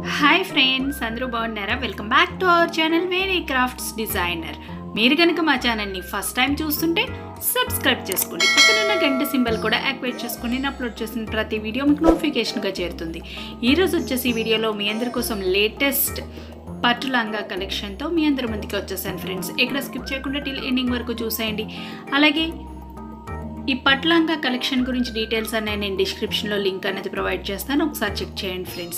hi friends అందరూ బాగున్నారా welcome back to our channel వేరే క్రాఫ్ట్స్ డిజైనర్ మీరు కనుక మా ఛానల్ని ఫస్ట్ టైం చూస్తుంటే సబ్స్క్రైబ్ చేసుకోండి పక్కనున్న గంట సింబల్ కూడా యాక్టివేట్ చేసుకుని నేను అప్లోడ్ చేసిన ప్రతి వీడియో మీకు నోటిఫికేషన్గా చేరుతుంది ఈరోజు వచ్చేసి ఈ వీడియోలో మీ అందరి కోసం లేటెస్ట్ పట్టు లంగా కలెక్షన్తో మీ అందరి ముందుకి వచ్చేసాను ఫ్రెండ్స్ ఎక్కడ స్కిప్ చేయకుండా టిల్ ఎండింగ్ వరకు చూసేయండి అలాగే ఈ పట్లంగా కలెక్షన్ గురించి డీటెయిల్స్ అన్నీ నేను డిస్క్రిప్షన్లో లింక్ అనేది ప్రొవైడ్ చేస్తాను ఒకసారి చెక్ చేయండి ఫ్రెండ్స్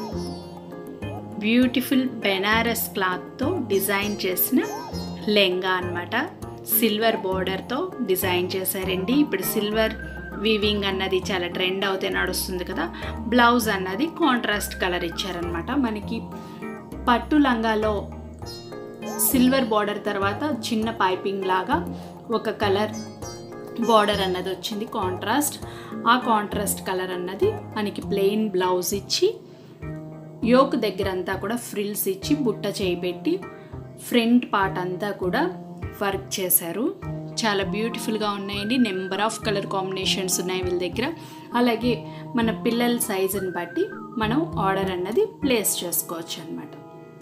బ్యూటిఫుల్ బెనారస్ క్లాత్తో డిజైన్ చేసిన లెంగా అన్నమాట సిల్వర్ బోర్డర్తో డిజైన్ చేశారండి ఇప్పుడు సిల్వర్ వీవింగ్ అన్నది చాలా ట్రెండ్ అవుతే నడుస్తుంది కదా బ్లౌజ్ అన్నది కాంట్రాస్ట్ కలర్ ఇచ్చారనమాట మనకి పట్టు లంగాలో సిల్వర్ బార్డర్ తర్వాత చిన్న పైపింగ్ లాగా ఒక కలర్ బార్డర్ అన్నది వచ్చింది కాంట్రాస్ట్ ఆ కాంట్రాస్ట్ కలర్ అన్నది మనకి ప్లెయిన్ బ్లౌజ్ ఇచ్చి యోక్ దగ్గర అంతా కూడా ఫ్రిల్స్ ఇచ్చి బుట్ట చేయబెట్టి ఫ్రంట్ పార్ట్ అంతా కూడా వర్క్ చేశారు చాలా బ్యూటిఫుల్గా ఉన్నాయండి నెంబర్ ఆఫ్ కలర్ కాంబినేషన్స్ ఉన్నాయి వీళ్ళ దగ్గర అలాగే మన పిల్లల సైజుని బట్టి మనం ఆర్డర్ అన్నది ప్లేస్ చేసుకోవచ్చు అనమాట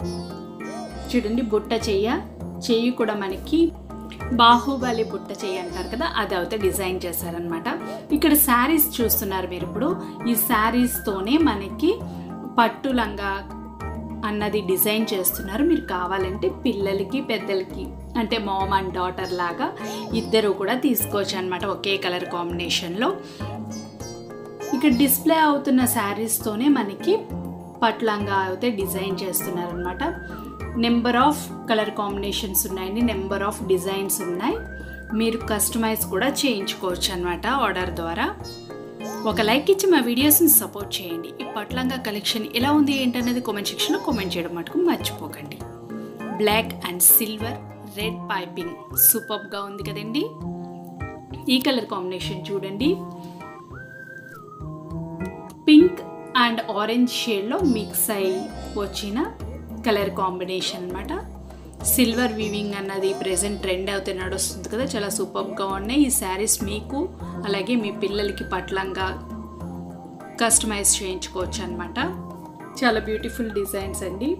చూడండి బుట్ట చెయ్య చెయ్యి కూడా మనకి బాహుబలి బుట్ట చెయ్యి అంటారు కదా అది అయితే డిజైన్ చేశారనమాట ఇక్కడ శారీస్ చూస్తున్నారు మీరు ఇప్పుడు ఈ శారీస్తోనే మనకి పట్టు లంగా అన్నది డిజైన్ చేస్తున్నారు మీరు కావాలంటే పిల్లలకి పెద్దలకి అంటే మామ్ అండ్ డాటర్ లాగా ఇద్దరు కూడా తీసుకోవచ్చు అనమాట ఒకే కలర్ కాంబినేషన్లో ఇక్కడ డిస్ప్లే అవుతున్న శారీస్తోనే మనకి పట్లంగా అయితే డిజైన్ చేస్తున్నారు అనమాట నెంబర్ ఆఫ్ కలర్ కాంబినేషన్స్ ఉన్నాయండి నెంబర్ ఆఫ్ డిజైన్స్ ఉన్నాయి మీరు కస్టమైజ్ కూడా చేయించుకోవచ్చు అనమాట ఆర్డర్ ద్వారా ఒక లైక్ ఇచ్చి మా వీడియోస్ని సపోర్ట్ చేయండి ఈ పట్లంగా కలెక్షన్ ఎలా ఉంది ఏంటనేది కామెంట్ సెక్షన్లో కామెంట్ చేయడం మటుకు మర్చిపోకండి black and silver red piping సూపర్గా ఉంది కదండి ఈ కలర్ కాంబినేషన్ చూడండి పింక్ అండ్ ఆరెంజ్ షేడ్లో మిక్స్ అయి వచ్చిన కలర్ కాంబినేషన్ అనమాట సిల్వర్ వీవింగ్ అన్నది ప్రెసెంట్ ట్రెండ్ అవుతే నడుస్తుంది కదా చాలా సూపర్గా ఉన్నాయి ఈ శారీస్ మీకు అలాగే మీ పిల్లలకి పట్లంగా కస్టమైజ్ చేయించుకోవచ్చు అనమాట చాలా బ్యూటిఫుల్ డిజైన్స్ అండి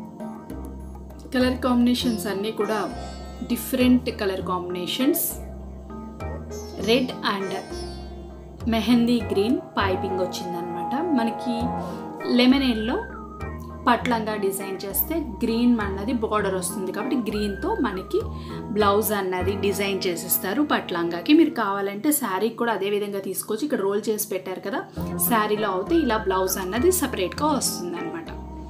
కలర్ కాంబినేషన్స్ అన్నీ కూడా different colour combinations red and mehndi green piping వచ్చిందనమాట మనకి లెమనేల్లో పట్లంగా డిజైన్ చేస్తే గ్రీన్ అన్నది బార్డర్ వస్తుంది కాబట్టి గ్రీన్తో మనకి బ్లౌజ్ అన్నది డిజైన్ చేసిస్తారు పట్లంగాకి మీరు కావాలంటే శారీ కూడా అదే విధంగా తీసుకోవచ్చు ఇక్కడ రోల్ చేసి పెట్టారు కదా శారీలో అయితే ఇలా బ్లౌజ్ అన్నది సపరేట్గా వస్తుంది అనమాట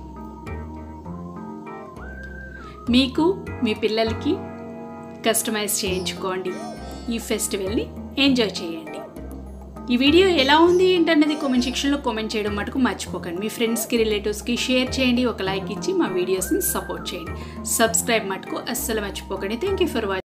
మీకు మీ పిల్లలకి కస్టమైజ్ చేయించుకోండి ఈ ఫెస్టివల్ని ఎంజాయ్ చేయండి ఈ వీడియో ఎలా ఉంది ఏంటన్నది కామెంట్ సెక్షన్లో కామెంట్ చేయడం మటుకు మర్చిపోకండి మీ ఫ్రెండ్స్కి రిలేటివ్స్కి షేర్ చేయండి ఒక లైక్ ఇచ్చి మా వీడియోస్ని సపోర్ట్ చేయండి సబ్స్క్రైబ్ మటుకు అస్సలు మర్చిపోకండి థ్యాంక్ యూ ఫర్ వాచింగ్